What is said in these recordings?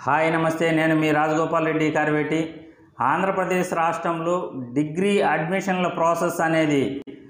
hi నమస్తే నేను మీ రాజగోపాల్ రెడ్డి కార్వేటి ఆంధ్రప్రదేశ్ రాష్ట్రంలో డిగ్రీ అడ్మిషన్ల ప్రాసెస్ అనేది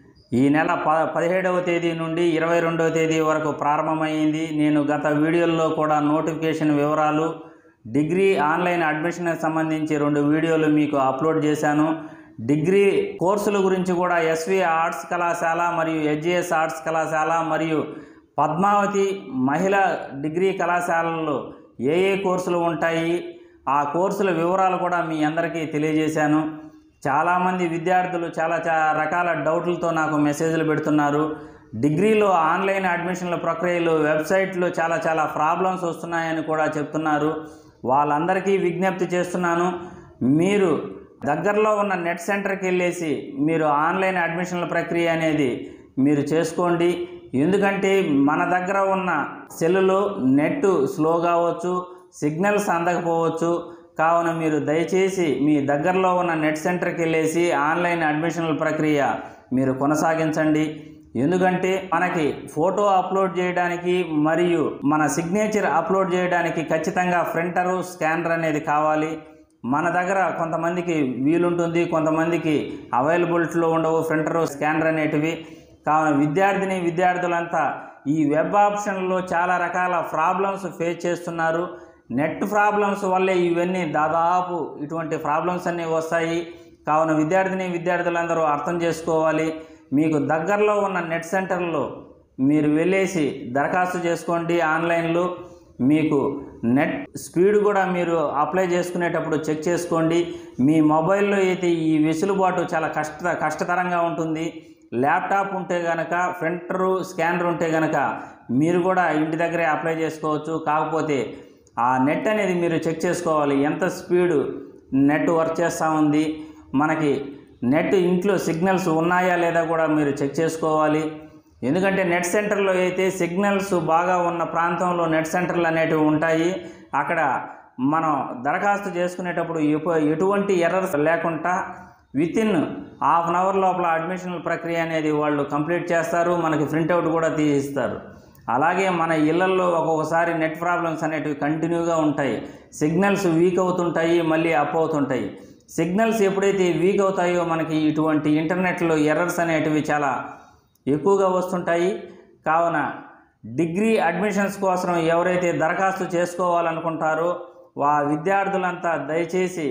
ఈ నెల ప పదిహేడవ తేదీ నుండి ఇరవై రెండవ తేదీ వరకు ప్రారంభమైంది నేను గత వీడియోల్లో కూడా నోటిఫికేషన్ వివరాలు డిగ్రీ ఆన్లైన్ అడ్మిషన్కి సంబంధించి రెండు వీడియోలు మీకు అప్లోడ్ చేశాను డిగ్రీ కోర్సుల గురించి కూడా ఎస్వి ఆర్ట్స్ కళాశాల మరియు హెచ్జిఎస్ ఆర్ట్స్ కళాశాల మరియు పద్మావతి మహిళా డిగ్రీ కళాశాలల్లో ఏ ఏ కోర్సులు ఉంటాయి ఆ కోర్సుల వివరాలు కూడా మీ అందరికీ తెలియజేశాను చాలామంది విద్యార్థులు చాలా చా రకాల డౌట్లతో నాకు మెసేజ్లు పెడుతున్నారు డిగ్రీలో ఆన్లైన్ అడ్మిషన్ల ప్రక్రియలో వెబ్సైట్లో చాలా చాలా ప్రాబ్లమ్స్ వస్తున్నాయని కూడా చెప్తున్నారు వాళ్ళందరికీ విజ్ఞప్తి చేస్తున్నాను మీరు దగ్గరలో ఉన్న నెట్ సెంటర్కి వెళ్ళేసి మీరు ఆన్లైన్ అడ్మిషన్ల ప్రక్రియ అనేది మీరు చేసుకోండి ఎందుకంటే మన దగ్గర ఉన్న సెల్లులో నెట్ స్లో కావచ్చు సిగ్నల్స్ అందకపోవచ్చు కావున మీరు దయచేసి మీ దగ్గరలో ఉన్న నెట్ సెంటర్కి వెళ్ళేసి ఆన్లైన్ అడ్మిషన్ల ప్రక్రియ మీరు కొనసాగించండి ఎందుకంటే మనకి ఫోటో అప్లోడ్ చేయడానికి మరియు మన సిగ్నేచర్ అప్లోడ్ చేయడానికి ఖచ్చితంగా ప్రింటరు స్కానర్ అనేది కావాలి మన దగ్గర కొంతమందికి వీలుంటుంది కొంతమందికి అవైలబిలిటీలో ఉండవు ప్రింటరు స్కానర్ అనేటివి కావున విద్యార్థిని విద్యార్థులంతా ఈ వెబ్ ఆప్షన్లో చాలా రకాల ప్రాబ్లమ్స్ ఫేస్ చేస్తున్నారు నెట్ ప్రాబ్లమ్స్ వల్లే ఇవన్నీ దాదాపు ఇటువంటి ప్రాబ్లమ్స్ అన్నీ వస్తాయి కావున విద్యార్థిని విద్యార్థులందరూ అర్థం చేసుకోవాలి మీకు దగ్గరలో ఉన్న నెట్ సెంటర్లో మీరు వెళ్ళేసి దరఖాస్తు చేసుకోండి ఆన్లైన్లో మీకు నెట్ స్పీడ్ కూడా మీరు అప్లై చేసుకునేటప్పుడు చెక్ చేసుకోండి మీ మొబైల్లో అయితే ఈ వెసులుబాటు చాలా కష్ట కష్టతరంగా ఉంటుంది ల్యాప్టాప్ ఉంటే కనుక ప్రింటరు స్కానర్ ఉంటే కనుక మీరు కూడా ఇంటి దగ్గరే అప్లై చేసుకోవచ్చు కాకపోతే ఆ నెట్ అనేది మీరు చెక్ చేసుకోవాలి ఎంత స్పీడు నెట్ వర్క్ చేస్తూ ఉంది మనకి నెట్ ఇంట్లో సిగ్నల్స్ ఉన్నాయా లేదా కూడా మీరు చెక్ చేసుకోవాలి ఎందుకంటే నెట్ సెంటర్లో అయితే సిగ్నల్స్ బాగా ఉన్న ప్రాంతంలో నెట్ సెంటర్లు అనేటివి ఉంటాయి అక్కడ మనం దరఖాస్తు చేసుకునేటప్పుడు ఎపు- ఎటువంటి ఎర్రర్స్ లేకుండా within half an hour లోపల అడ్మిషన్ ప్రక్రియ అనేది వాళ్ళు కంప్లీట్ చేస్తారు మనకి ప్రింట్అవుట్ కూడా తీసిస్తారు అలాగే మన ఇళ్లల్లో ఒక్కొక్కసారి నెట్ ప్రాబ్లమ్స్ అనేటివి కంటిన్యూగా ఉంటాయి సిగ్నల్స్ వీక్ అవుతుంటాయి మళ్ళీ అప్ అవుతుంటాయి సిగ్నల్స్ ఎప్పుడైతే వీక్ అవుతాయో మనకి ఇటువంటి ఇంటర్నెట్లో ఎర్రర్స్ అనేటివి చాలా ఎక్కువగా వస్తుంటాయి కావున డిగ్రీ అడ్మిషన్స్ కోసం ఎవరైతే దరఖాస్తు చేసుకోవాలనుకుంటారో వా విద్యార్థులంతా దయచేసి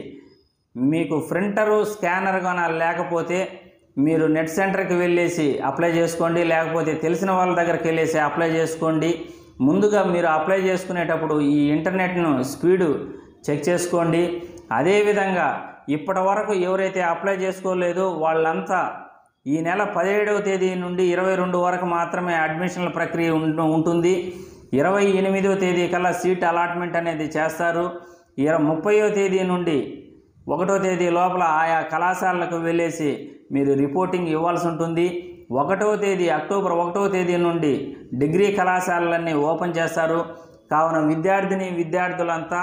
మీకు ప్రింటరు స్కానర్ కానీ లేకపోతే మీరు నెట్ సెంటర్కి వెళ్ళేసి అప్లై చేసుకోండి లేకపోతే తెలిసిన వాళ్ళ దగ్గరికి వెళ్ళేసి అప్లై చేసుకోండి ముందుగా మీరు అప్లై చేసుకునేటప్పుడు ఈ ఇంటర్నెట్ను స్పీడు చెక్ చేసుకోండి అదేవిధంగా ఇప్పటి వరకు ఎవరైతే అప్లై చేసుకోలేదో వాళ్ళంతా ఈ నెల పదిహేడవ తేదీ నుండి ఇరవై రెండు వరకు మాత్రమే అడ్మిషన్ల ప్రక్రియ ఉంటు- ఉంటుంది ఇరవై ఎనిమిదవ తేదీ కల్లా సీట్ అలాట్మెంట్ అనేది చేస్తారు ఇర ముప్పయో తేదీ నుండి ఒకటో తేదీ లోపల ఆయా కళాశాలకు వెళ్ళేసి మీరు రిపోర్టింగ్ ఇవ్వాల్సి ఉంటుంది ఒకటో తేదీ అక్టోబర్ ఒకటో తేదీ నుండి డిగ్రీ కళాశాలలన్నీ ఓపెన్ చేస్తారు కావున విద్యార్థిని విద్యార్థులంతా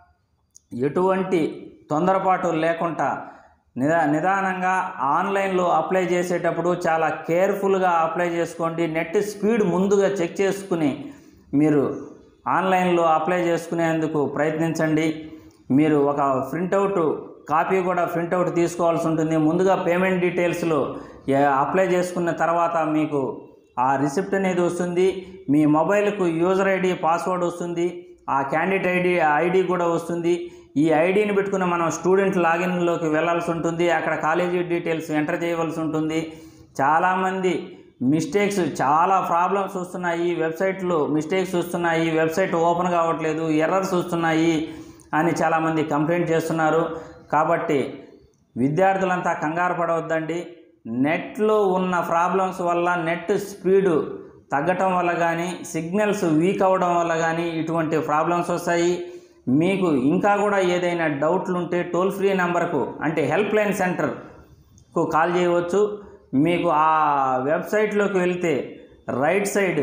ఎటువంటి తొందరపాటు లేకుండా నిదా నిదానంగా ఆన్లైన్లో అప్లై చేసేటప్పుడు చాలా కేర్ఫుల్గా అప్లై చేసుకోండి నెట్ స్పీడ్ ముందుగా చెక్ చేసుకుని మీరు ఆన్లైన్లో అప్లై చేసుకునేందుకు ప్రయత్నించండి మీరు ఒక ప్రింటౌట్ కాపీ కూడా ప్రింటౌట్ తీసుకోవాల్సి ఉంటుంది ముందుగా పేమెంట్ డీటెయిల్స్లో ఏ- అప్లై చేసుకున్న తర్వాత మీకు ఆ రిసిప్ట్ అనేది వస్తుంది మీ మొబైల్కు యూజర్ ఐడి పాస్వర్డ్ వస్తుంది ఆ క్యాండిడేట్ ఐడి ఐడి కూడా వస్తుంది ఈ ఐడిని పెట్టుకుని మనం స్టూడెంట్ లాగిన్లోకి వెళ్ళాల్సి ఉంటుంది అక్కడ కాలేజీ డీటెయిల్స్ ఎంటర్ చేయవలసి ఉంటుంది చాలామంది మిస్టేక్స్ చాలా ప్రాబ్లమ్స్ వస్తున్నాయి వెబ్సైట్లో మిస్టేక్స్ వస్తున్నాయి వెబ్సైట్ ఓపెన్ కావట్లేదు ఎర్రర్స్ వస్తున్నాయి అని చాలామంది కంప్లైంట్ చేస్తున్నారు కాబట్టి విద్యార్థులంతా కంగారు పడవద్దండి నెట్లో ఉన్న ప్రాబ్లమ్స్ వల్ల నెట్ స్పీడు తగ్గటం వల్ల కానీ సిగ్నల్స్ వీక్ అవ్వడం వల్ల కానీ ఇటువంటి ప్రాబ్లమ్స్ వస్తాయి మీకు ఇంకా కూడా ఏదైనా డౌట్లు ఉంటే టోల్ ఫ్రీ నెంబర్కు అంటే హెల్ప్ లైన్ సెంటర్కు కాల్ చేయవచ్చు మీకు ఆ వెబ్సైట్లోకి వెళ్తే రైట్ సైడ్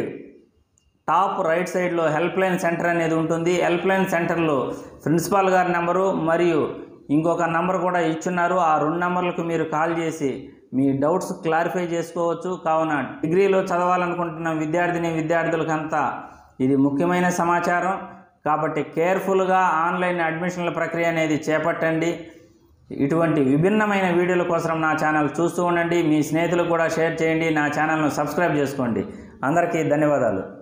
టాప్ రైట్ సైడ్లో హెల్ప్ లైన్ సెంటర్ అనేది ఉంటుంది హెల్ప్ లైన్ సెంటర్లో ప్రిన్సిపాల్ గారి నెంబరు మరియు ఇంకొక నెంబర్ కూడా ఇచ్చున్నారు ఆ రెండు నెంబర్లకు మీరు కాల్ చేసి మీ డౌట్స్ క్లారిఫై చేసుకోవచ్చు కావున డిగ్రీలో చదవాలనుకుంటున్న విద్యార్థిని విద్యార్థులకంతా ఇది ముఖ్యమైన సమాచారం కాబట్టి కేర్ఫుల్గా ఆన్లైన్ అడ్మిషన్ల ప్రక్రియ అనేది చేపట్టండి ఇటువంటి విభిన్నమైన వీడియోల కోసం నా ఛానల్ చూస్తూ ఉండండి మీ స్నేహితులకు కూడా షేర్ చేయండి నా ఛానల్ను సబ్స్క్రైబ్ చేసుకోండి అందరికీ ధన్యవాదాలు